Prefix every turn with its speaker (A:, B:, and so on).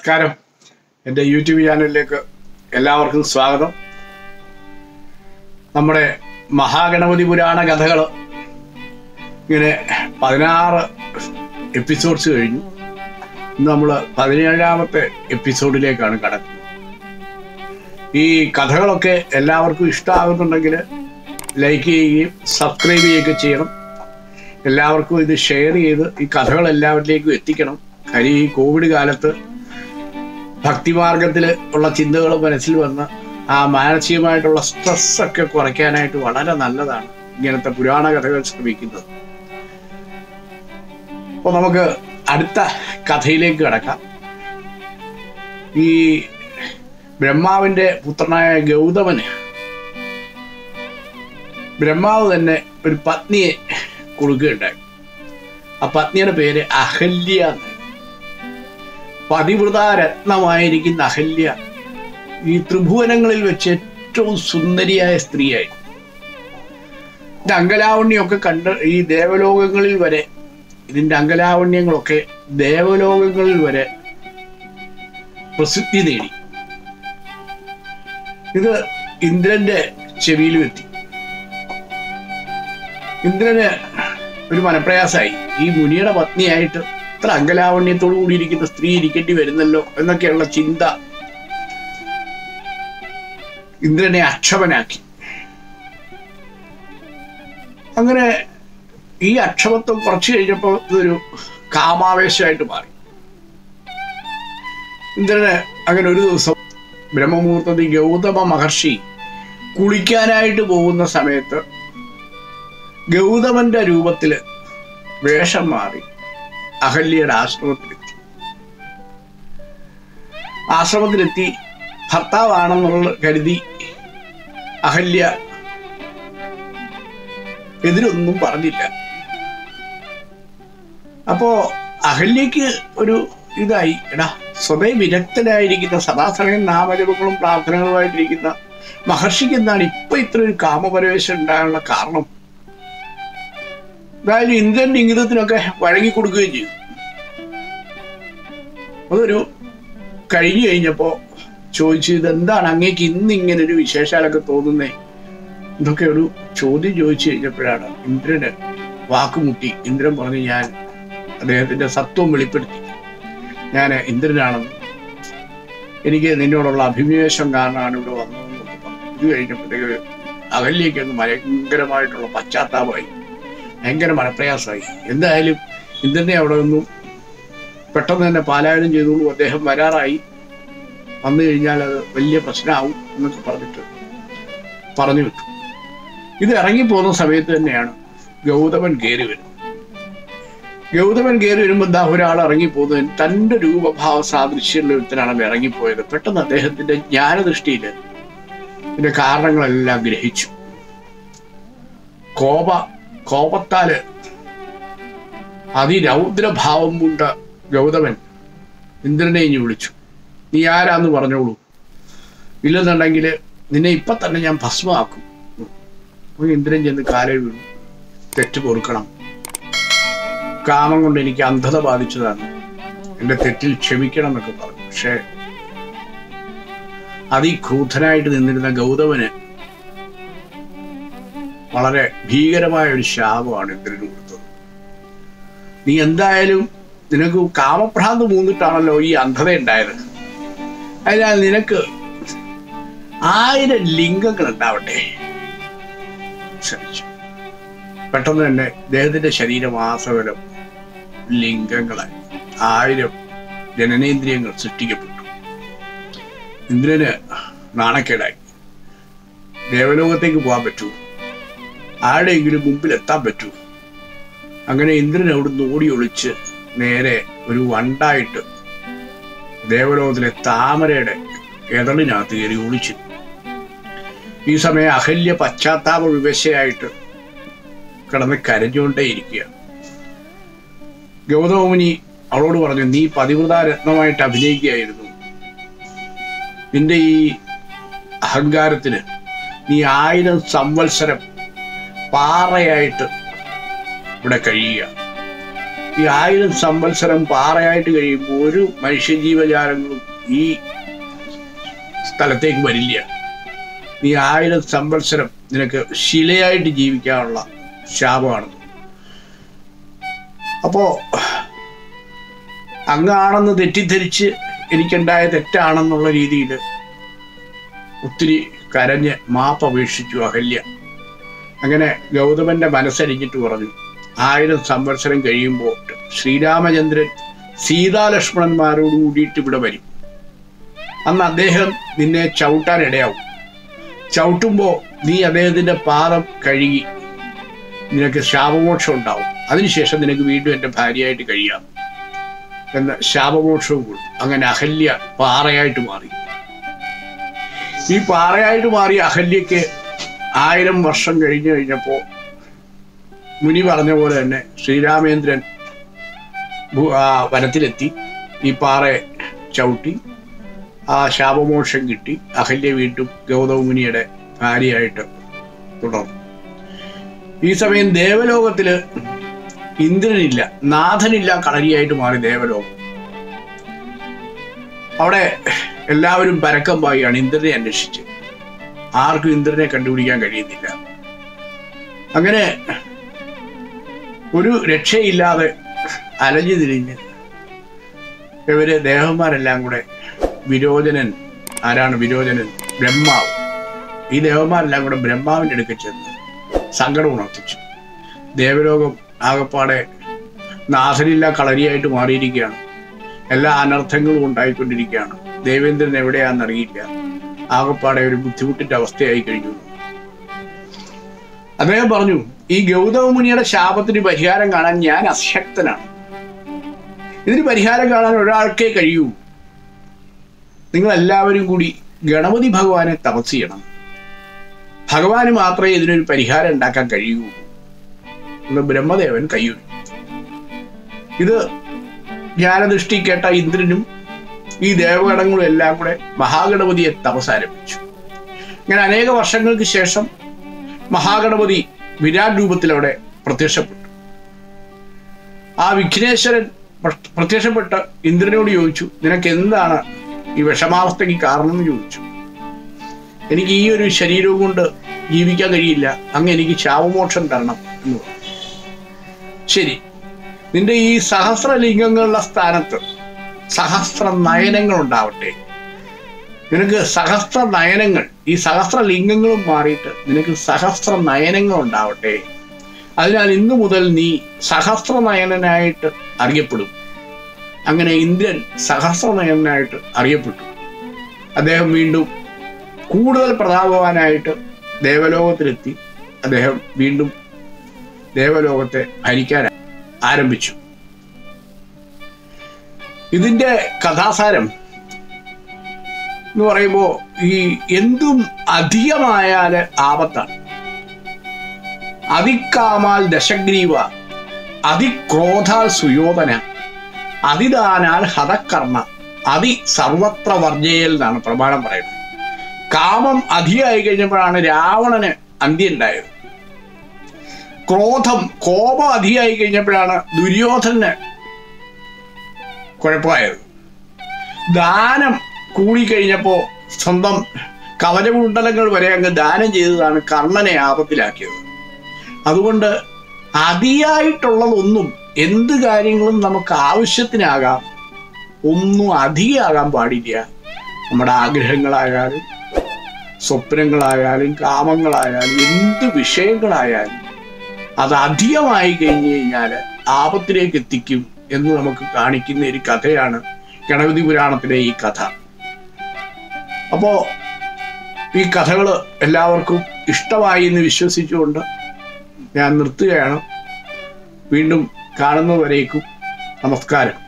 A: നമസ്കാരം എൻ്റെ യൂട്യൂബ് ചാനലിലേക്ക് എല്ലാവർക്കും സ്വാഗതം നമ്മുടെ മഹാഗണപതി പുരാണ കഥകൾ ഇങ്ങനെ പതിനാറ് എപ്പിസോഡ്സ് കഴിഞ്ഞു ഇന്ന് നമ്മൾ പതിനേഴാമത്തെ എപ്പിസോഡിലേക്കാണ് കടക്കുന്നത് ഈ കഥകളൊക്കെ എല്ലാവർക്കും ഇഷ്ടമാകുന്നുണ്ടെങ്കിൽ ലൈക്ക് ചെയ്യുകയും സബ്സ്ക്രൈബ് ചെയ്യുകയൊക്കെ ചെയ്യണം എല്ലാവർക്കും ഇത് ഷെയർ ചെയ്ത് ഈ കഥകൾ എല്ലാവരിലേക്കും എത്തിക്കണം കാര്യം ഈ കോവിഡ് കാലത്ത് ഭക്തിമാർഗത്തിൽ ഉള്ള ചിന്തകൾ മനസ്സിൽ വന്ന് ആ മാനസികമായിട്ടുള്ള സ്ട്രെസ് ഒക്കെ കുറയ്ക്കാനായിട്ട് വളരെ നല്ലതാണ് ഇങ്ങനത്തെ പുരാണ കഥകൾ ശ്രമിക്കുന്നത് അപ്പോൾ നമുക്ക് അടുത്ത കഥയിലേക്ക് കിടക്കാം ഈ ബ്രഹ്മാവിന്റെ പുത്രനായ ഗൗതമന് ബ്രഹ്മാവ് തന്നെ ഒരു പത്നിയെ കൊടുക്കുകയുണ്ടായി ആ പത്നിയുടെ പേര് അഹല്യ എന്ന് പതിവൃത രത്നമായിരിക്കുന്ന അഹല്യ ഈ ത്രിഭുവനങ്ങളിൽ വെച്ച് ഏറ്റവും സുന്ദരിയായ സ്ത്രീയായി ഇതിന്റെ അങ്കലാവണ്യമൊക്കെ കണ്ട് ഈ ദേവലോകങ്ങളിൽ വരെ ഇതിന്റെ അങ്കലാവണ്യങ്ങളൊക്കെ ദേവലോകങ്ങളിൽ വരെ പ്രസിദ്ധി നേടി ഇത് ഇന്ദ്രന്റെ ചെവിയിലും എത്തി ഇന്ദ്രന് ഒരു മനപ്രയാസമായി ഈ മുനിയുടെ പത്നിയായിട്ട് ഇത്ര അങ്കലാവണ്യത്തോടു കൂടിയിരിക്കുന്ന സ്ത്രീ ഇരിക്കേണ്ടി വരുന്നല്ലോ എന്നൊക്കെയുള്ള ചിന്ത ഇന്ദ്രനെ അക്ഷമനാക്കി അങ്ങനെ ഈ അക്ഷമത്വം കുറച്ചു കഴിഞ്ഞപ്പോൾ ഇതൊരു കാമാവേശമായിട്ട് മാറി ഇന്ദ്രന് അങ്ങനെ ഒരു ദിവസം ബ്രഹ്മമുഹൂർത്തത്തിൽ ഗൗതമ മഹർഷി കുളിക്കാനായിട്ട് പോകുന്ന സമയത്ത് ഗൗതമന്റെ രൂപത്തില് വേഷം മാറി അഹല്യയുടെ ആശ്രമത്തിലെത്തി ആശ്രമത്തിലെത്തി ഭർത്താവാണെന്നുള്ള കരുതി അഹല്യ എതിരൊന്നും പറഞ്ഞില്ല അപ്പോ അഹല്യക്ക് ഒരു ഇതായി എടാ സ്വതേ വിരക്തനായിരിക്കുന്ന സദാസമയം നാമജപങ്ങളും പ്രാർത്ഥനകളുമായിട്ടിരിക്കുന്ന മഹർഷിക്ക് എന്താണ് ഇപ്പൊ ഇത്ര ഒരു കാമപരവേശം ഉണ്ടാകാനുള്ള കാരണം എന്തായാലും ഇന്ദ്രന്റെ ഇംഗിതത്തിനൊക്കെ വഴങ്ങി കൊടുക്കുകയും ചെയ്തു അതൊരു കഴിഞ്ഞു കഴിഞ്ഞപ്പോ ചോദിച്ചു ഇതെന്താണ് അങ്ങേക്ക് ഇന്ന് ഇങ്ങനെ ഒരു വിശേഷാലൊക്കെ തോന്നുന്നേ ഇതൊക്കെ ഒരു ചോദ്യം ചോദിച്ചു കഴിഞ്ഞപ്പോഴാണ് ഇന്ദ്രന് വാക്കുമുട്ടി ഇന്ദ്രൻ പറഞ്ഞു ഞാൻ അദ്ദേഹത്തിന്റെ സത്വം വെളിപ്പെടുത്തി ഞാൻ ഇന്ദ്രനാണെന്ന് എനിക്ക് നിന്നോടുള്ള അഭിനിവേശം കാരണമാണ് ഇവിടെ വന്നതെന്നൊക്കെ പറഞ്ഞു ഇത് കഴിഞ്ഞപ്പോഴത്തേക്ക് അകലിലേക്ക് അങ്ങ് ഭയങ്കരമായിട്ടുള്ള പശ്ചാത്താപമായി ഭയങ്കര മനപ്രയാസമായി എന്തായാലും ഇന്ദ്രനെ അവിടെ നിന്നും പെട്ടെന്ന് തന്നെ പാലായനം ചെയ്തോളൂ അദ്ദേഹം വരാറായി വന്നു കഴിഞ്ഞാൽ അത് വലിയ പ്രശ്നമാവും എന്നൊക്കെ പറഞ്ഞിട്ട് പറഞ്ഞു വിട്ടു ഇത് ഇറങ്ങിപ്പോകുന്ന സമയത്ത് തന്നെയാണ് ഗൗതമൻ കയറി വരുന്നത് ഗൗതമൻ കയറി വരുമ്പോൾ എന്താ ഒരാൾ ഇറങ്ങിപ്പോകുന്നതിന് തന്റെ രൂപഭാവ സാദൃശ്യമുള്ള ഒരുത്തനാണ് ഇറങ്ങിപ്പോയത് പെട്ടെന്ന് അദ്ദേഹത്തിന്റെ ജ്ഞാനദൃഷ്ടിയിൽ ഇതിന്റെ കാരണങ്ങളെല്ലാം ഗ്രഹിച്ചു കോപ കോപത്താല് അതിരൗദ്രഭാവം കൊണ്ട ഗൗതമൻ ഇന്ദ്രനെ ഇനി വിളിച്ചു നീ ആരാന്ന് പറഞ്ഞോളൂ ഇല്ലെന്നുണ്ടെങ്കിൽ നിന്നെ ഇപ്പൊ തന്നെ ഞാൻ ഭസ്മമാക്കും അപ്പൊ ഇന്ദ്രൻ ചെന്ന് കാലേ വീണു തെറ്റ് പൊറുക്കണം കാമം കൊണ്ട് എനിക്ക് അന്ധത ബാധിച്ചതാണ് എന്റെ തെറ്റിൽ ക്ഷമിക്കണം എന്നൊക്കെ പറഞ്ഞു പക്ഷേ അതിക്രൂധനായിട്ട് നിന്നിരുന്ന ഗൗതമന് വളരെ ഭീകരമായ ഒരു ശാപമാണ് ഇന്ദ്രന് കൊടുത്തത് നീ എന്തായാലും നിനക്ക് കാമഭ്രാന്ത് മൂന്നിട്ടാണല്ലോ ഈ അന്ധത ഉണ്ടായത് അതിനാൽ നിനക്ക് ആയിരം ലിംഗങ്ങൾ ഉണ്ടാവട്ടെ ശ്രമിച്ചു പെട്ടെന്ന് തന്നെ അദ്ദേഹത്തിന്റെ ശരീരം ആസകലം ലിംഗങ്ങളായി ആയിരം ജനനേന്ദ്രിയങ്ങൾ സൃഷ്ടിക്കപ്പെട്ടു ഇന്ദ്രന് നാണക്കേടായി ദേവലോകത്തേക്ക് പോകാൻ പറ്റൂ ആരുടെയെങ്കിലും മുമ്പിൽ എത്താൻ പറ്റൂ അങ്ങനെ ഇന്ദ്രൻ അവിടുന്ന് ഓടി ഒളിച്ച് നേരെ ഒരു വണ്ടായിട്ട് ദേവലോകത്തിലെ താമരയുടെ എതളിനകത്ത് കയറി ഒളിച്ചു ഈ സമയം അഹല്യ പശ്ചാത്താപ വിവശയായിട്ട് കിടന്ന് കരഞ്ഞുകൊണ്ടേ ഇരിക്കുക ഗൗതമുനി അവളോട് പറഞ്ഞു നീ പതിവൃത രത്നമായിട്ട് അഭിനയിക്കുകയായിരുന്നു നിന്റെ ഈ അഹങ്കാരത്തിന് നീ ആയിരം സംവത്സരം പാറയായിട്ട് ഇവിടെ കഴിയുക ഈ ആയിരം സംവത്സരം പാറയായിട്ട് കഴിയുമ്പോൾ ഒരു മനുഷ്യജീവജാലങ്ങളും ഈ സ്ഥലത്തേക്ക് വരില്ല നീ ആയിരം സംവത്സരം നിനക്ക് ശിലയായിട്ട് ജീവിക്കാനുള്ള ശാപമാണ് അപ്പോ അങ്ങാണെന്ന് തെറ്റിദ്ധരിച്ച് എനിക്കുണ്ടായ തെറ്റാണെന്നുള്ള രീതിയിൽ ഒത്തിരി കരഞ്ഞ് മാപ്പ് അപേക്ഷിച്ചു അഹല്യ അങ്ങനെ ഗൗതമന്റെ മനസ്സരിഞ്ഞിട്ട് പറഞ്ഞു ആയിരം സംവത്സരം കഴിയുമ്പോൾ ശ്രീരാമചന്ദ്രൻ സീതാലക്ഷ്മണന്മാരോട് കൂടിയിട്ട് ഇവിടെ വരും അന്ന് അദ്ദേഹം നിന്നെ ചവിട്ടാൻ ഇടയാവും ചവിട്ടുമ്പോൾ നീ അദ്ദേഹത്തിന്റെ പാദം കഴുകി നിനക്ക് ശാപമോക്ഷം ഉണ്ടാവും അതിനുശേഷം നിനക്ക് വീണ്ടും എൻ്റെ ഭാര്യയായിട്ട് കഴിയാം എന്ന ശാപമോക്ഷവും കൊടുത്തു അങ്ങനെ അഹല്യ പാറയായിട്ട് മാറി ഈ പാറയായിട്ട് മാറിയ അഹല്യക്ക് ആയിരം വർഷം കഴിഞ്ഞു കഴിഞ്ഞപ്പോൾ മുനി പറഞ്ഞ പോലെ തന്നെ ശ്രീരാമേന്ദ്രൻ ഭൂ- ആ വനത്തിലെത്തി ഈ പാറയെ ചവിട്ടി ആ ശാപമോക്ഷം കിട്ടി അഹല്യ വീണ്ടും ഗൗതമ മുനിയുടെ ഭാര്യയായിട്ട് തുടർന്നു ഈ സമയം ദേവലോകത്തില് ഇന്ദ്രനില്ല നാഥനില്ല കളരിയായിട്ട് മാറി ദേവലോകം അവിടെ എല്ലാവരും പരക്കം പായാണ് ഇന്ദ്രനെ അന്വേഷിച്ച് ആർക്കും ഇന്ദ്രനെ കണ്ടുപിടിക്കാൻ കഴിയുന്നില്ല അങ്ങനെ ഒരു രക്ഷയില്ലാതെ അലഞ്ഞു തിരിഞ്ഞ് ഇവര് ദേവന്മാരെല്ലാം കൂടെ വിരോചനൻ ആരാണ് വിരോചനൻ ബ്രഹ്മാവ് ഈ ദേവന്മാരെല്ലാം കൂടെ ബ്രഹ്മാവിന്റെ അടുക്കൽ ചെന്ന് സങ്കടം ഉണർത്തിച്ചു ദേവലോകം ആകപ്പാടെ നാഥനില്ല കളരിയായിട്ട് മാറിയിരിക്കുകയാണ് എല്ലാ അനർത്ഥങ്ങളും ഉണ്ടായിക്കൊണ്ടിരിക്കുകയാണ് ദേവേന്ദ്രൻ എവിടെയാണെന്നറിയില്ല ആകപ്പാടെ ഒരു ബുദ്ധിമുട്ടിന്റെ അവസ്ഥയായി കഴിഞ്ഞു അദ്ദേഹം പറഞ്ഞു ഈ ഗൗതമ മുനിയുടെ ശാപത്തിന് പരിഹാരം കാണാൻ ഞാൻ അശക്തനാണ് ഇതിന് പരിഹാരം കാണാൻ ഒരാൾക്കേ കഴിയൂ നിങ്ങൾ എല്ലാവരും കൂടി ഗണപതി ഭഗവാനെ തപസ് ചെയ്യണം ഭഗവാന് മാത്രമേ ഇതിനൊരു പരിഹാരം ഉണ്ടാക്കാൻ കഴിയൂ എന്ന് ബ്രഹ്മദേവൻ കയ്യൊഴി ഇത് ജ്ഞാനദൃഷ്ടി കേട്ട ഇന്ദ്രനും ഈ ദേവഗണങ്ങളും എല്ലാം കൂടെ മഹാഗണപതിയെ തപസ് ആരംഭിച്ചു ഇങ്ങനെ അനേക വർഷങ്ങൾക്ക് ശേഷം മഹാഗണപതി വിരാട് രൂപത്തിൽ അവിടെ പ്രത്യക്ഷപ്പെട്ടു ആ വിഘ്നേശ്വരൻ പ്ര- പ്രത്യക്ഷപ്പെട്ട് ഇന്ദ്രനോട് ചോദിച്ചു നിനക്ക് എന്താണ് ഈ വിഷമാവസ്ഥയ്ക്ക് കാരണം എന്ന് ചോദിച്ചു എനിക്ക് ഈ ഒരു ശരീരവും കൊണ്ട് ജീവിക്കാൻ കഴിയില്ല അങ്ങ് എനിക്ക് ശാവമോക്ഷം തരണം എന്ന് പറഞ്ഞു ശരി നിന്റെ ഈ സഹസ്രലിംഗങ്ങളുടെ സ്ഥാനത്ത് സഹസ്ര നയനങ്ങൾ ഉണ്ടാവട്ടെ നിനക്ക് സഹസ്ര നയനങ്ങൾ ഈ സഹസ്ര ലിംഗങ്ങളും മാറിയിട്ട് നിനക്ക് സഹസ്ര നയനങ്ങൾ ഉണ്ടാവട്ടെ അതിനാൽ ഇന്നു മുതൽ നീ സഹസ്ര നയനനായിട്ട് അറിയപ്പെടും അങ്ങനെ ഇന്ദ്രൻ സഹസ്ര നയനായിട്ട് അറിയപ്പെട്ടു അദ്ദേഹം വീണ്ടും കൂടുതൽ പ്രതാപവാനായിട്ട് ദേവലോകത്തിലെത്തി അദ്ദേഹം വീണ്ടും ദേവലോകത്തെ ഭരിക്കാൻ ആരംഭിച്ചു ഇതിന്റെ കഥാസാരം എന്ന് പറയുമ്പോൾ ഈ എന്തും അധികമായാൽ ആപത്താണ് അതിക്കാമാൽ ദശഗ്രീവ അതിക്രോധാൽ സുയോധന അതിദാനാൽ ഹതക്കർണ അതി സർവത്ര വർജയൽ എന്നാണ് പ്രമാണം പറയുന്നത് കാമം അധികമായി കഴിഞ്ഞപ്പോഴാണ് രാവണന് അന്ത്യം ഉണ്ടായത് ക്രോധം കോപം അധികമായി കഴിഞ്ഞപ്പോഴാണ് ദുര്യോധനന് കുഴപ്പമായത് ദാനം കൂടിക്കഴിഞ്ഞപ്പോ സ്വന്തം കവചകുണ്ടലങ്ങൾ വരെ അങ്ങ് ദാനം ചെയ്തതാണ് കർണനെ ആപത്തിലാക്കിയത് അതുകൊണ്ട് അതിയായിട്ടുള്ളതൊന്നും എന്ത് കാര്യങ്ങളും നമുക്ക് ആവശ്യത്തിനാകാം ഒന്നും അധികമാകാൻ പാടില്ല നമ്മുടെ ആഗ്രഹങ്ങളായാലും സ്വപ്നങ്ങളായാലും കാമങ്ങളായാലും എന്ത് വിഷയങ്ങളായാലും അത് അധികമായി കഴിഞ്ഞു കഴിഞ്ഞാൽ ആപത്തിലേക്ക് എത്തിക്കും എന്ന് നമുക്ക് കാണിക്കുന്ന ഒരു കഥയാണ് ഗണപതി പുരാണത്തിലെ ഈ കഥ അപ്പോ ഈ കഥകൾ എല്ലാവർക്കും ഇഷ്ടമായി എന്ന് വിശ്വസിച്ചുകൊണ്ട് ഞാൻ നിർത്തുകയാണ് വീണ്ടും കാണുന്നവരേക്കും നമസ്കാരം